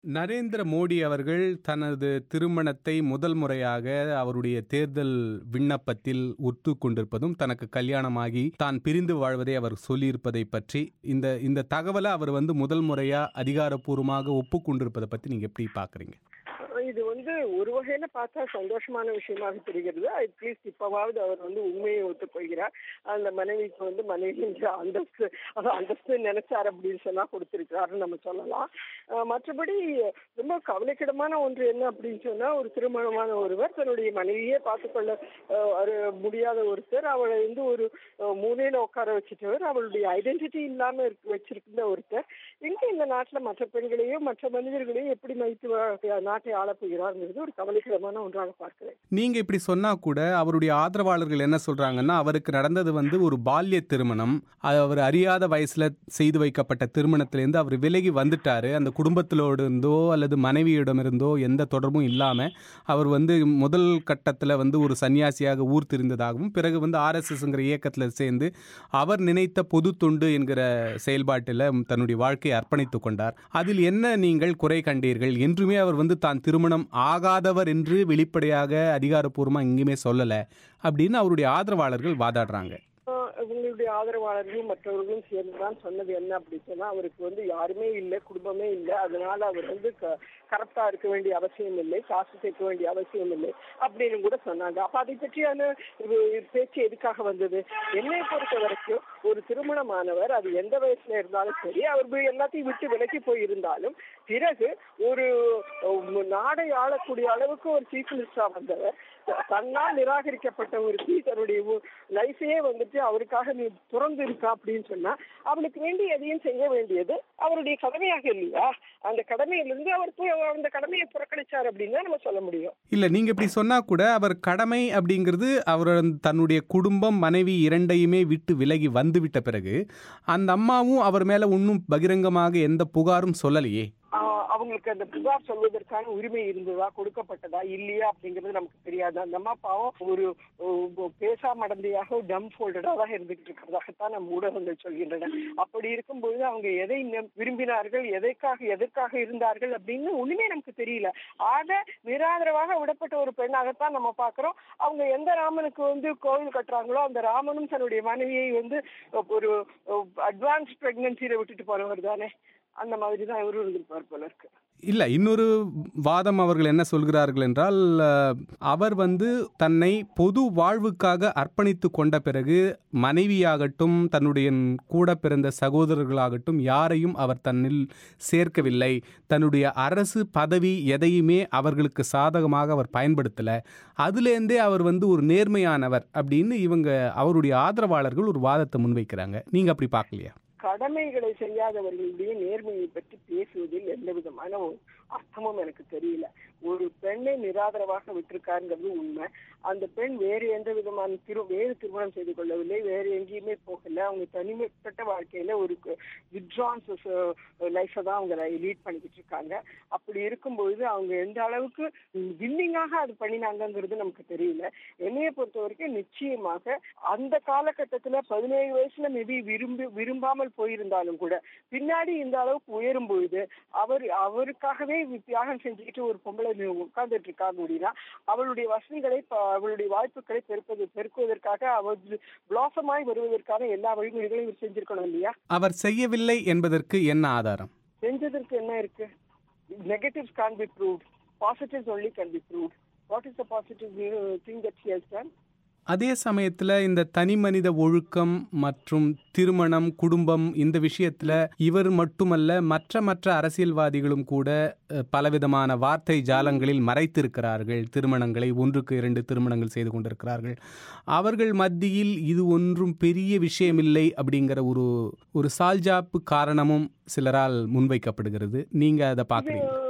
நரேந்திர மோடி அவர்கள் தனது திருமணத்தை முதல் முறையாக அவருடைய தேர்தல் விண்ணப்பத்தில் ஒத்து கொண்டிருப்பதும் தனக்கு கல்யாணமாகி தான் பிரிந்து வாழ்வதை அவர் சொல்லியிருப்பதை பற்றி இந்த இந்த தகவலை அவர் வந்து முதல் முறையா அதிகாரப்பூர்வமாக ஒப்புக்கொண்டிருப்பதை பத்தி நீங்க எப்படி பாக்குறீங்க இது வந்து ஒரு வகையில பார்த்தா சந்தோஷமான விஷயமாக தெரிகிறது அட்லீஸ்ட் இப்பவாவது அவர் வந்து உண்மையை ஒத்துக்கொள்கிறார் அந்த மனைவிக்கு வந்து மனைவி அந்தஸ்து அது அந்தஸ்து நினைச்சார் அப்படின்னு சொன்னா கொடுத்திருக்கிறாருன்னு நம்ம சொல்லலாம் அஹ் மற்றபடி ரொம்ப கவலைக்கிடமான ஒன்று என்ன அப்படின்னு சொன்னா ஒரு திருமணமான ஒருவர் தன்னுடைய மனைவியே பார்த்துக்கொள்ள அஹ், ஒரு முடியாத ஒருத்தர் அவளை வந்து ஒரு அஹ், மூலையில உட்கார வச்சுட்டவர் அவளுடைய ஐடென்டிட்டி இல்லாம இருக்கு வச்சிருக்கிற ஒருத்தர் இங்க இந்த நாட்டுல மற்ற பெண்களையும் மற்ற மனிதர்களையும் எப்படி மதித்து வா- நாட்டை ஆளப்போகிறார்ங்கிறது ஒரு கவலைக்கிடமான ஒன்றாக பார்க்கிறேன் நீங்க இப்படி சொன்னா கூட அவருடைய ஆதரவாளர்கள் என்ன சொல்றாங்கன்னா அவருக்கு நடந்தது வந்து ஒரு பால்ய திருமணம் அது அவர் அறியாத வயசுல செய்து வைக்கப்பட்ட திருமணத்திலேருந்து அவர் விலகி வந்துட்டாரு அந்த குடும்பத்திலோடு இருந்தோ அல்லது மனைவியிடமிருந்தோ எந்த தொடர்பும் இல்லாம அவர் வந்து முதல் கட்டத்துல வந்து ஒரு சன்னியாசியாக ஊர் திரிந்ததாகவும் பிறகு வந்து ஆர்எஸ்எஸ்ங்கிற இயக்கத்துல சேர்ந்து அவர் நினைத்த பொது தொண்டு என்கிற செயல்பாட்டில் தன்னுடைய வாழ்க்கையை அர்ப்பணித்துக் கொண்டார் அதில் என்ன நீங்கள் குறை கண்டீர்கள் என்றுமே அவர் வந்து தான் திருமணம் ஆகாதவர் என்று வெளிப்படையாக அதிகாரப்பூர்வமாக எங்கேயுமே சொல்லலை அப்படின்னு அவருடைய ஆதரவாளர்கள் வாதாடுறாங்க ஆஹ் இவங்களுடைய ஆதரவாளர்களும் மற்றவர்களும் சேர்ந்துதான் சொன்னது என்ன அப்படின்னு சொன்னா அவருக்கு வந்து யாருமே இல்லை குடும்பமே இல்லை அதனால அவர் வந்து கரெக்டா இருக்க வேண்டிய அவசியம் இல்லை காசு சேர்க்க வேண்டிய அவசியம் இல்லை அப்படின்னு கூட சொன்னாங்க அப்ப அதை பற்றியான ஒரு பேச்சு எதுக்காக வந்தது என்னை பொறுத்த வரைக்கும் ஒரு திருமணமானவர் அது எந்த வயசுல இருந்தாலும் சரி அவர் போய் எல்லாத்தையும் விட்டு விலகி போயிருந்தாலும் பிறகு ஒரு அஹ், நாடை ஆளக்கூடிய அளவுக்கு ஒரு சீஃப் மினிஸ்டரா வந்தவர் தன்னால் நிராகரிக்கப்பட்ட ஒரு ஸ்ரீ தன்னுடைய லைஃபையே வந்துட்டு அவருக்காக நீ துறந்து இருக்கா அப்படின்னு சொன்னா அவளுக்கு வேண்டி எதையும் செய்ய வேண்டியது அவருடைய கடமையாக இல்லையா அந்த கடமையிலிருந்து அவர் போய் அந்த கடமையை புறக்கணிச்சார் அப்படின்னு தான் நம்ம சொல்ல முடியும் இல்லை நீங்கள் இப்படி சொன்னால் கூட அவர் கடமை அப்படிங்கிறது அவர் தன்னுடைய குடும்பம் மனைவி இரண்டையுமே விட்டு விலகி வந்துவிட்ட பிறகு அந்த அம்மாவும் அவர் மேலே ஒன்றும் பகிரங்கமாக எந்த புகாரும் சொல்லலையே ஆஹ் அவங்களுக்கு அந்த புகார் சொல்வதற்கான உரிமை இருந்ததா கொடுக்கப்பட்டதா இல்லையா அப்படிங்கிறது நமக்கு தெரியாது அந்த அம்மா பாவம் ஒரு ஒரு பேசா மடந்தையாக டம் ஃபோல்டடா தான் இருந்துகிட்டு இருக்கிறதாகத்தான் நம்ம ஊடகங்கள் சொல்கின்றன அப்படி இருக்கும்போது அவங்க எதை நம்- விரும்பினார்கள் எதற்காக எதற்காக இருந்தார்கள் அப்படின்னு ஒண்ணுமே நமக்கு தெரியல ஆக நிராதரவாக விடப்பட்ட ஒரு பெண்ணாகத்தான் நம்ம பார்க்கிறோம் அவங்க எந்த ராமனுக்கு வந்து கோவில் கட்டுறாங்களோ அந்த ராமனும் தன்னுடைய மனைவியை வந்து ஒரு அட்வான்ஸ் பிரெக்னன்சியில விட்டுட்டு போனவர் தானே அந்த மாதிரி தான் இவரும் இருந்திருப்பார் போல இருக்கு இல்லை இன்னொரு வாதம் அவர்கள் என்ன சொல்கிறார்கள் என்றால் அஹ், அவர் வந்து தன்னை பொது வாழ்வுக்காக அர்ப்பணித்து கொண்ட பிறகு மனைவியாகட்டும் தன்னுடைய கூட பிறந்த சகோதரர்களாகட்டும் யாரையும் அவர் தன்னில் சேர்க்கவில்லை தன்னுடைய அரசு பதவி எதையுமே அவர்களுக்கு சாதகமாக அவர் பயன்படுத்தலை அதுலேருந்தே அவர் வந்து ஒரு நேர்மையானவர் அப்படின்னு இவங்க அவருடைய ஆதரவாளர்கள் ஒரு வாதத்தை முன்வைக்கிறாங்க நீங்கள் அப்படி பார்க்கலையா கடமைகளை செய்யாதவர்களுடைய நேர்மையை பற்றி பேசுவதில் எந்த விதமான ஒரு அர்த்தமும் எனக்கு தெரியல ஒரு பெண்ணை நிராதரவாக விட்டிருக்காருங்கிறது உண்மை அந்த பெண் வேறு எந்த விதமான திரு வேறு திருமணம் செய்து கொள்ளவில்லை வேறு எங்கேயுமே போகல அவங்க தனிமைப்பட்ட வாழ்க்கையில ஒரு வித்ரான்ஸ் லைஃபை தான் அவங்க லீட் பண்ணிக்கிட்டு இருக்காங்க அப்படி இருக்கும்பொழுது அவங்க எந்த அளவுக்கு வில்லிங்காக அது பண்ணினாங்கங்கிறது நமக்கு தெரியல என்னைய பொறுத்த வரைக்கும் நிச்சயமாக அந்த காலகட்டத்துல பதினேழு வயசுல மேபி விரும்பி விரும்பாமல் போயிருந்தாலும் கூட பின்னாடி இந்த அளவுக்கு உயரும் பொழுது அவர் அவருக்காகவே தியாகம் செஞ்சுக்கிட்டு ஒரு பொம்பளை உட்கார்ந்துட்டு இருக்காங்க அப்படின்னா அவளுடைய வசதிகளை ப- அவளுடைய வாய்ப்புகளை பெருப்பது பெருக்குவதற்காக அவர் பிளாசமாய் வருவதற்கான எல்லா வழிமுறைகளையும் இவர் செஞ்சிருக்கணும் இல்லையா அவர் செய்யவில்லை என்பதற்கு என்ன ஆதாரம் செஞ்சதற்கு என்ன இருக்கு negatives can't be proved positives only can be proved what is the positive thing that he has done அதே சமயத்தில் இந்த தனி மனித ஒழுக்கம் மற்றும் திருமணம் குடும்பம் இந்த விஷயத்தில் இவர் மட்டுமல்ல மற்ற மற்ற அரசியல்வாதிகளும் கூட அஹ், பலவிதமான வார்த்தை ஜாலங்களில் மறைத்திருக்கிறார்கள் திருமணங்களை ஒன்றுக்கு இரண்டு திருமணங்கள் செய்து கொண்டிருக்கிறார்கள் அவர்கள் மத்தியில் இது ஒன்றும் பெரிய விஷயமில்லை அப்படிங்கிற ஒரு ஒரு சால்ஜாப்பு காரணமும் சிலரால் முன்வைக்கப்படுகிறது நீங்க அதை பார்க்குறீங்க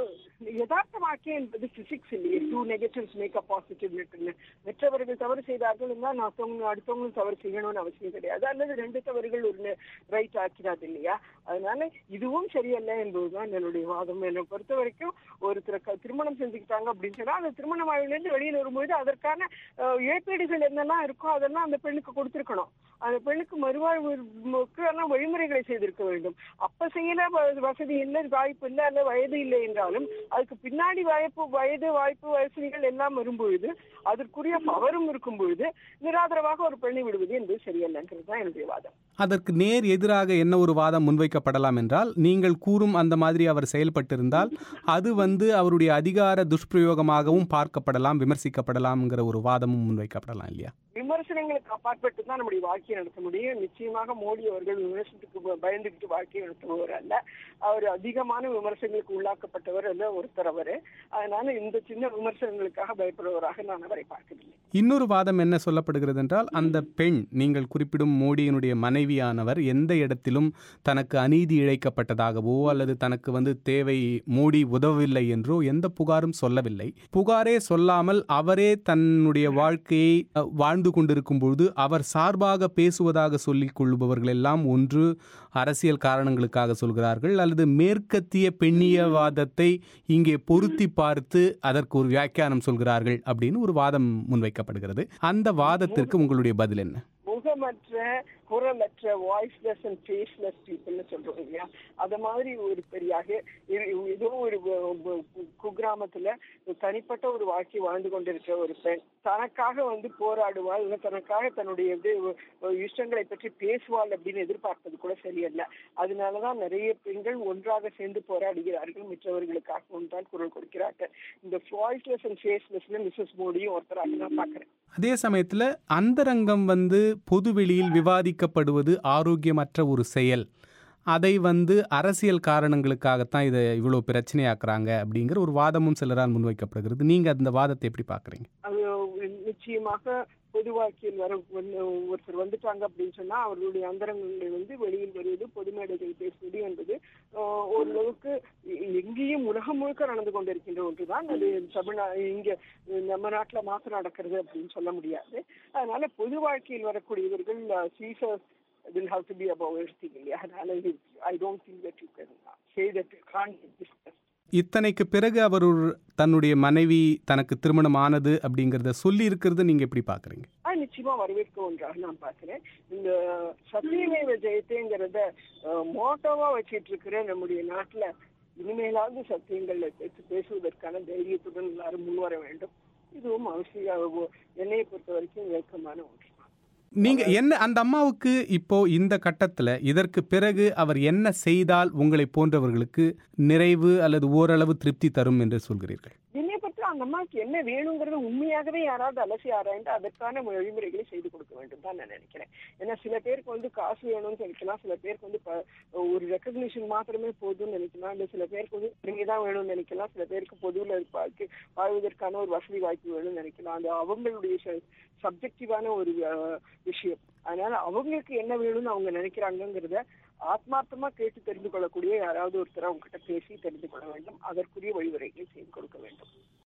யதார்த்த வாக்கியம் என்பது பிசிக்ஸ் இல்லையே two negatives make a positive நெட்னு மற்றவர்கள் தவறு செய்தார்கள் என்றால் நான் அடுத்தவங்க அடுத்தவங்களும் தவறு செய்யணும்னு அவசியம் கிடையாது அல்லது ரெண்டு தவறுகள் ஒரு ரைட் ஆக்கிறாது இல்லையா அதனால இதுவும் சரியல்ல என்பதுதான் என்னுடைய வாதம் என்னை பொறுத்த வரைக்கும் ஒருத்தரை க- திருமணம் செஞ்சுக்கிட்டாங்க அப்படின்னு சொன்னா அந்த திருமண வாழ்விலிருந்து வெளியில வரும்போது அதற்கான அஹ், இழப்பீடுகள் என்னெல்லாம் இருக்கோ அதெல்லாம் அந்த பெண்ணுக்கு கொடுத்திருக்கணும் அந்த பெண்ணுக்கு மறுவாழ்வுக்கு எல்லாம் வழிமுறைகளை செய்திருக்க வேண்டும் அப்ப செய்யல வ- வசதி இல்லை வாய்ப்பு இல்லை அல்ல வயது இல்லை என்றாலும் அதுக்கு பின்னாடி வாய்ப்பு வயது வாய்ப்பு வசதிகள் எல்லாம் வரும்பொழுது அதற்குரிய பவரும் இருக்கும் பொழுது நிராதரவாக ஒரு பெண்ணை விடுவது என்பது சரியல்லங்கிறது தான் என்னுடைய வாதம் அதற்கு நேர் எதிராக என்ன ஒரு வாதம் முன்வைக்கப்படலாம் என்றால் நீங்கள் கூறும் அந்த மாதிரி அவர் செயல்பட்டிருந்தால் அது வந்து அவருடைய அதிகார துஷ்பிரயோகமாகவும் பார்க்கப்படலாம் விமர்சிக்கப்படலாம்ங்கிற ஒரு வாதமும் முன்வைக்கப்படலாம் இல்லையா விமர்சனங்களுக்கு அப்பாற்பட்டு தான் நம்முடைய வாழ்க்கையை நடத்த முடியும் நிச்சயமாக மோடி அவர்கள் விமர்சனத்துக்கு ப- பயந்துகிட்டு வாழ்க்கையை நடத்துபவர் அல்ல அவர் அதிகமான விமர்சனங்களுக்கு உள்ளாக்கப்பட்டவர் அல்ல ஒருத்தர் அவரு அதனால இந்த சின்ன விமர்சனங்களுக்காக பயப்படுவராக நான் அவரை பார்க்கவில்லை இன்னொரு வாதம் என்ன சொல்லப்படுகிறது என்றால் அந்த பெண் நீங்கள் குறிப்பிடும் மோடியினுடைய மனைவியானவர் எந்த இடத்திலும் தனக்கு அநீதி இழைக்கப்பட்டதாகவோ அல்லது தனக்கு வந்து தேவை மோடி உதவவில்லை என்றோ எந்த புகாரும் சொல்லவில்லை புகாரே சொல்லாமல் அவரே தன்னுடைய வாழ்க்கையை அஹ், வாழ்ந்து கொண்டிருக்கும் பொழுது அவர் சார்பாக பேசுவதாக சொல்லிக் கொள்பவர்கள் எல்லாம் ஒன்று அரசியல் காரணங்களுக்காக சொல்கிறார்கள் அல்லது மேற்கத்திய பெண்ணியவாதத்தை இங்கே பொருத்தி பார்த்து அதற்கு ஒரு வியாக்கியானம் சொல்கிறார்கள் அப்படின்னு ஒரு வாதம் முன்வைக்கப்படுகிறது அந்த வாதத்திற்கு உங்களுடைய பதில் என்ன முகமற்ற குரலற்ற வாய்ஸ்லெஸ் அண்ட் ஃபேஸ்லெஸ் பீப்புள்னு சொல்றோம் இல்லையா அத மாதிரி ஒரு பெரியாக இ- ஏதோ ஒரு வ- வ- குக்கிராமத்துல ஒரு தனிப்பட்ட ஒரு வாழ்க்கை வாழ்ந்து கொண்டிருக்கிற ஒரு பெண் தனக்காக வந்து போராடுவாள் இல்லை தனக்காக தன்னுடைய இது அஹ், இஷ்டங்களை பற்றி பேசுவாள் அப்படின்னு எதிர்பார்ப்பது கூட சரியல்ல அதனாலதான் நிறைய பெண்கள் ஒன்றாக சேர்ந்து போராடுகிறார்கள் மற்றவர்களுக்காகவும் தான் குரல் கொடுக்கிறார்கள் இந்த வாய்ஸ்லெஸ் அண்ட் ஃபேஸ்லெஸ்ல மிஸ்ஸஸ் மோடியும் ஒருத்தராக நான் பாக்குறேன் அதே சமயத்தில் அந்தரங்கம் வந்து பொதுவெளியில் விவாதிக்கப்படுவது ஆரோக்கியமற்ற ஒரு செயல் அதை வந்து அரசியல் காரணங்களுக்காகத்தான் இதை இவ்வளோ பிரச்சனையாக்குறாங்க அப்படிங்கிற ஒரு வாதமும் சிலரால் முன்வைக்கப்படுகிறது நீங்கள் அந்த வாதத்தை எப்படி பார்க்குறீங்க அது நிச்சயமாக பொது வாழ்க்கையில் வர வந்து ஒருத்தர் வந்துட்டாங்க அப்படின்னு சொன்னா அவர்களுடைய அந்தரங்கங்கள் வந்து வெளியில் வருவது பொது மேடைகள் பேசுவது என்பது ஆஹ், ஓரளவுக்கு எ- எங்கேயும் உலகம் முழுக்க நடந்து கொண்டிருக்கின்ற ஒன்றுதான் அது தமிழ்நா இங்க நம்ம நாட்டுல மாத்திரம் நடக்கிறது அப்படின்னு சொல்ல முடியாது அதனால பொது வாழ்க்கையில் வரக்கூடியவர்கள் Caesar's will have to be above everything இல்லையா அதனால I don't think that you can say that can't discuss இத்தனைக்கு பிறகு அவர் ஒரு தன்னுடைய மனைவி தனக்கு திருமணம் ஆனது அப்படிங்கிறத சொல்லி இருக்கிறது நீங்கள் எப்படி பார்க்குறீங்க ஆஹ் நிச்சயமா வரவேற்க ஒன்றாக நான் பார்க்கிறேன் இந்த சத்தியமேவ ஜெயத்தேங்கிறத மோட்டோவா வச்சிட்டு இருக்கிற நம்முடைய நாட்டுல இனிமேலாவது சத்தியங்கள்ல பேசி பேசுவதற்கான தைரியத்துடன் எல்லாரும் முன்வர வேண்டும் இதுவும் அவசியம் என்னையை பொறுத்த வரைக்கும் ஏற்கமான ஒன்று நீங்க என்ன அந்த அம்மாவுக்கு இப்போ இந்த கட்டத்துல இதற்கு பிறகு அவர் என்ன செய்தால் உங்களை போன்றவர்களுக்கு நிறைவு அல்லது ஓரளவு திருப்தி தரும் என்று சொல்கிறீர்கள் என்னை பற்றி அந்த அம்மாவுக்கு என்ன வேணுங்கிறத உண்மையாகவே யாராவது அலசி ஆராய்ந்து அதற்கான வழிமுறைகளை செய்து கொடுக்க வேண்டும் தான் நான் நினைக்கிறேன் ஏன்னா சில பேருக்கு வந்து காசு வேணும்னு நினைக்கலாம் சில பேருக்கு வந்து ப- ஒரு ரெக்கக்னிஷன் மாத்திரமே போதும்னு நினைக்கலாம் இல்ல சில பேருக்கு வந்து பெருமை தான் வேணும்னு நினைக்கலாம் சில பேருக்கு பொதுவில் வாழ்க்கை வாழ்வதற்கான ஒரு வசதி வாய்ப்பு வேணும்னு நினைக்கலாம் அது அவங்களுடைய சப்ஜெக்டிவான ஒரு அஹ், விஷயம் அதனால அவங்களுக்கு என்ன வேணும்னு அவங்க நினைக்கிறாங்கங்கிறத ஆத்மார்த்தமா கேட்டு தெரிந்து கொள்ளக்கூடிய யாராவது ஒருத்தர் அவங்க கிட்ட பேசி தெரிந்து கொள்ள வேண்டும் அதற்குரிய வழிமுறைகளை செய்து கொடுக்க வேண்டும்